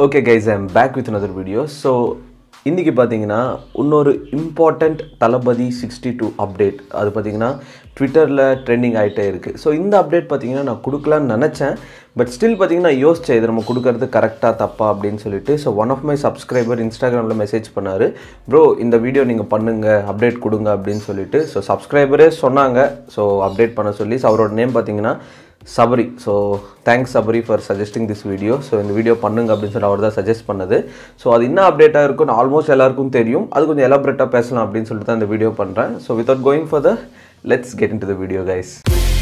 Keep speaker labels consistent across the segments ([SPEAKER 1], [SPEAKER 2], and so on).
[SPEAKER 1] okay guys I'm back with another video so இன்றைக்கி பார்த்தீங்கன்னா இன்னொரு important Thalapathy sixty two update அது பார்த்தீங்கன்னா ட்விட்டரில் ட்ரெண்டிங் ஆகிட்டே இருக்குது ஸோ இந்த அப்டேட் பார்த்தீங்கன்னா நான் கொடுக்கலான்னு நினச்சேன் பட் ஸ்டில் பார்த்தீங்கன்னா யோசிச்சேன் இது நம்ம கொடுக்கறது கரெக்டாக தப்பா அப்படின்னு சொல்லிட்டு so one of my subscriber இன்ஸ்டாகிராமில் மெசேஜ் பண்ணார் ப்ரோ இந்த வீடியோ நீங்கள் பண்ணுங்கள் அப்டேட் கொடுங்க அப்படின்னு சொல்லிட்டு ஸோ சப்ஸ்கிரைபரே சொன்னாங்க ஸோ அப்டேட் பண்ண சொல்லி ஸோ அவரோட நேம் பார்த்தீங்கன்னா Sabari so thanks Sabari for suggesting this video so இந்த வீடியோ பண்ணுங்க அப்படின்னு சொல்லி அவர் தான் சஜஸ்ட் பண்ணது ஸோ அது என்ன அப்டேட்டாக இருக்கும்னு ஆல்மோஸ்ட் எல்லாருக்கும் தெரியும் அது கொஞ்சம் எலாபரேட்டாக பேசலாம் அப்படின்னு சொல்லிட்டு தான் இந்த வீடியோ பண்ணுறேன் so without going for the let's get in to the video guys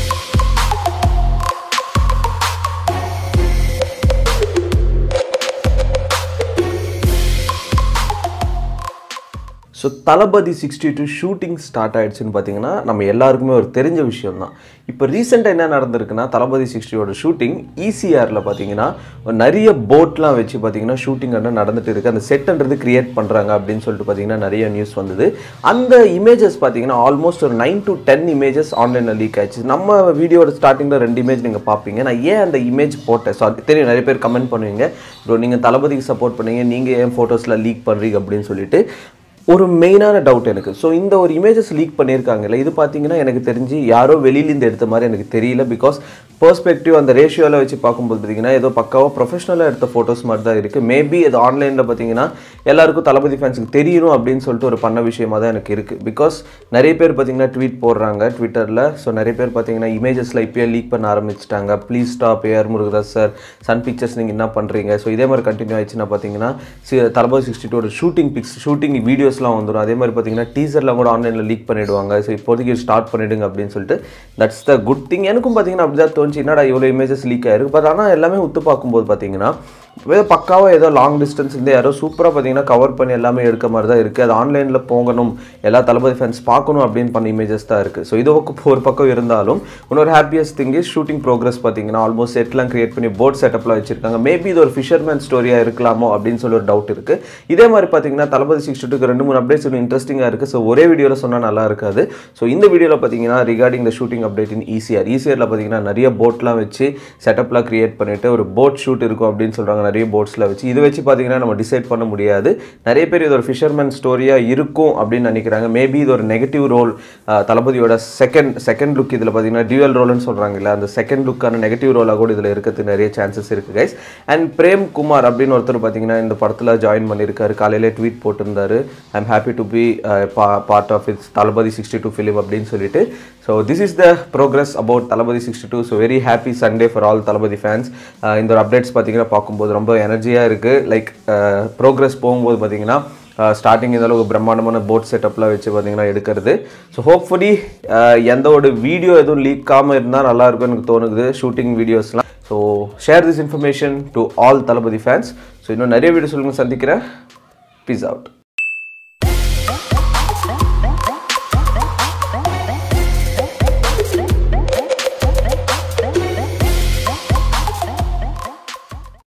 [SPEAKER 1] so Thalapathy sixty two shooting start ஆயிடுச்சுன்னு பார்த்தீங்கன்னா நம்ம எல்லாருக்குமே ஒரு தெரிஞ்ச விஷயம் தான் இப்போ ரீசெண்டாக என்ன நடந்திருக்குன்னா தளபதி சிக்ஸ்டியோட ஷூட்டிங் ஈசிஆரில் பார்த்தீங்கன்னா நிறைய போட்லாம் வச்சு பார்த்தீங்கன்னா ஷூட்டிங் வந்து நடந்துட்டு இருக்கு அந்த செட்ன்றது கிரியேட் பண்ணுறாங்க அப்படின்னு சொல்லிட்டு பார்த்தீங்கன்னா நிறைய நியூஸ் வந்தது அந்த இமேஜஸ் பார்த்தீங்கன்னா ஆல்மோஸ்ட் ஒரு நைன் டு டென் இமேஜஸ் ஆன்லைனில் லீக் ஆயிடுச்சு நம்ம வீடியோட ஸ்டார்டிங்கில் ரெண்டு இமேஜ் நீங்கள் பார்ப்பீங்க நான் ஏன் அந்த இமேஜ் போட்டேன் ஸோ அது தெரியும் நிறைய பேர் கமெண்ட் பண்ணுவீங்க ப்ரோ நீங்கள் தளபதிக்கு சப்போர்ட் பண்ணீங்க நீங்கள் ஏன் ஃபோட்டோஸில் லீக் பண்ணுறீங்க அப்படின்னு சொல்லிட்டு ஒரு மெயினான டவுட் எனக்கு ஸோ இந்த ஒரு இமேஜஸ் லீக் பண்ணியிருக்காங்கல்ல இது பார்த்தீங்கன்னா எனக்கு தெரிஞ்சு யாரோ வெளியிலேருந்து எடுத்த மாதிரி எனக்கு தெரியல பிகாஸ் பெர்ஸ்பெக்டிவ் அந்த ரேஷியோவில் வச்சு பார்க்கும்போது பார்த்தீங்கன்னா ஏதோ பக்காவாக ப்ரொஃபஷனலாக எடுத்த ஃபோட்டோஸ் மாதிரி தான் இருக்குது மேபி இது ஆன்லைனில் பார்த்தீங்கன்னா எல்லாருக்கும் தளபதி ஃபேன்ஸுக்கு தெரியணும் அப்படின்னு சொல்லிட்டு ஒரு பண்ண விஷயமா தான் எனக்கு இருக்குது பிகாஸ் நிறைய பேர் பார்த்தீங்கன்னா ட்வீட் போடுறாங்க ட்விட்டரில் ஸோ நிறைய பேர் பார்த்தீங்கன்னா இமேஜஸில் இப்போயே லீக் பண்ண ஆரம்பிச்சிட்டாங்க please stop AR Murugadoss sir Sun Pictures நீங்கள் என்ன பண்ணுறீங்க ஸோ இதே மாதிரி கண்டினியூ ஆயிடுச்சுன்னா பார்த்தீங்கன்னா சி- Thalapathy sixty two shooting pics shooting வீடியோஸ்லாம் வந்துடும் அதே மாதிரி பார்த்தீங்கன்னா டீசர்லாம் கூட ஆன்லைனில் லீக் பண்ணிடுவாங்க ஸோ இப்போதைக்கு ஸ்டார்ட் பண்ணிடுங்க அப்படின்னு சொல்லிட்டு தட்ஸ் த குட் திங் எனக்கும் பார்த்தீங்கன்னா அப்படி தான் தோணுச்சு என்னடா இவ்வளோ இமேஜஸ் லீக் ஆயிருக்கு பட் ஆனால் எல்லாமே உத்து பார்க்கும்போது பார்த்தீங்கன்னா ஏதோ பக்காவாக ஏதோ லாங் டிஸ்டன்ஸ் இருந்து யாரோ சூப்பராக பார்த்தீங்கன்னா கவர் பண்ணி எல்லாமே எடுக்க மாதிரி தான் இருக்குது அது ஆன்லைனில் போகணும் எல்லா தளபதி ஃபேன்ஸ் பார்க்கணும் அப்படின்னு பண்ண இமேஜஸ் தான் இருக்குது ஸோ இது ஒரு- ஒரு பக்கம் இருந்தாலும் இன்னொரு happiest thing is shooting progress பார்த்தீங்கன்னா ஆல்மோஸ்ட் செட்லாம் கிரியேட் பண்ணி போர்ட் செட்டப்லாம் வச்சிருக்காங்க மேபி இது ஒரு ஃபிஷர்மேன் ஸ்டோரியாக இருக்கலாமோ அப்படின்னு சொல்லி ஒரு டவுட் இருக்குது இதே மாதிரி பார்த்தீங்கன்னா தளபதி சிக்ஸ்டி டூக்கு ரெண்டு மூணு அப்டேட்ஸ் இன்னும் இன்ட்ரெஸ்டிங்காக இருக்குது ஸோ ஒரே வீடியோவில் சொன்னால் நல்லா இருக்காது ஸோ இந்த வீடியோவில் பார்த்தீங்கன்னா regarding the shooting update in ECR ஈசிஆரில் பார்த்தீங்கன்னா நிறைய போட்லாம் வச்சு செட்டப்லாம் கிரியேட் பண்ணிட்டு ஒரு போட் ஷூட் இருக்கும் அப்படின்னு சொல்கிறாங்க நிறைய போட்ஸில் வச்சு இது வச்சு பார்த்தீங்கன்னா நம்ம டிசைட் பண்ண முடியாது நிறைய பேர் இது ஒரு ஃபிஷர்மேன் ஸ்டோரியாக இருக்கும் அப்படின்னு நினைக்கிறாங்க மேபி இது ஒரு நெகட்டிவ் ரோல் தளபதியோட செகண்ட் செகண்ட் லுக் இதில் பார்த்தீங்கன்னா டியூவல் ரோல்னு சொல்கிறாங்கல்ல அந்த செகண்ட் லுக்கான நெகட்டிவ் ரோலாக கூட இதில் இருக்கிறதுக்கு நிறைய சான்சஸ் இருக்குது கைஸ் அண்ட் பிரேம் குமார் அப்படின்னு ஒருத்தர் பார்த்தீங்கன்னா இந்த படத்தில் ஜாயின் பண்ணியிருக்காரு காலையிலே ட்வீட் போட்டிருந்தாரு I am happy to be part of it's Thalapathy sixty two film அப்படின்னு சொல்லிட்டு so this is the progress about Thalapathy sixty two so very happy Sunday for all Thalapathy fans இந்த ஒரு அப்டேட்ஸ் பார்த்தீங்கன்னா பார்க்கும்போது ரொம்ப எனர்ஜியாக இருக்குது லைக் ப்ரோக்ரஸ் போகும்போது பார்த்தீங்கன்னா ஸ்டார்டிங் இந்த அளவுக்கு பிரம்மாண்டமான போட் செட்டப்லாம் வச்சு பார்த்தீங்கன்னா எடுக்கிறது ஸோ ஹோப்ஃபுல்லி எந்த ஒரு வீடியோ எதுவும் லீக்காமல் இருந்தால் நல்லா இருக்கும்னு எனக்கு தோணுது ஷூட்டிங் வீடியோஸ்லாம் so share this information to all Thalapathy fans so இன்னும் நிறைய வீடியோ சொல்லுங்க சந்திக்கிறேன் பீஸ் அவுட்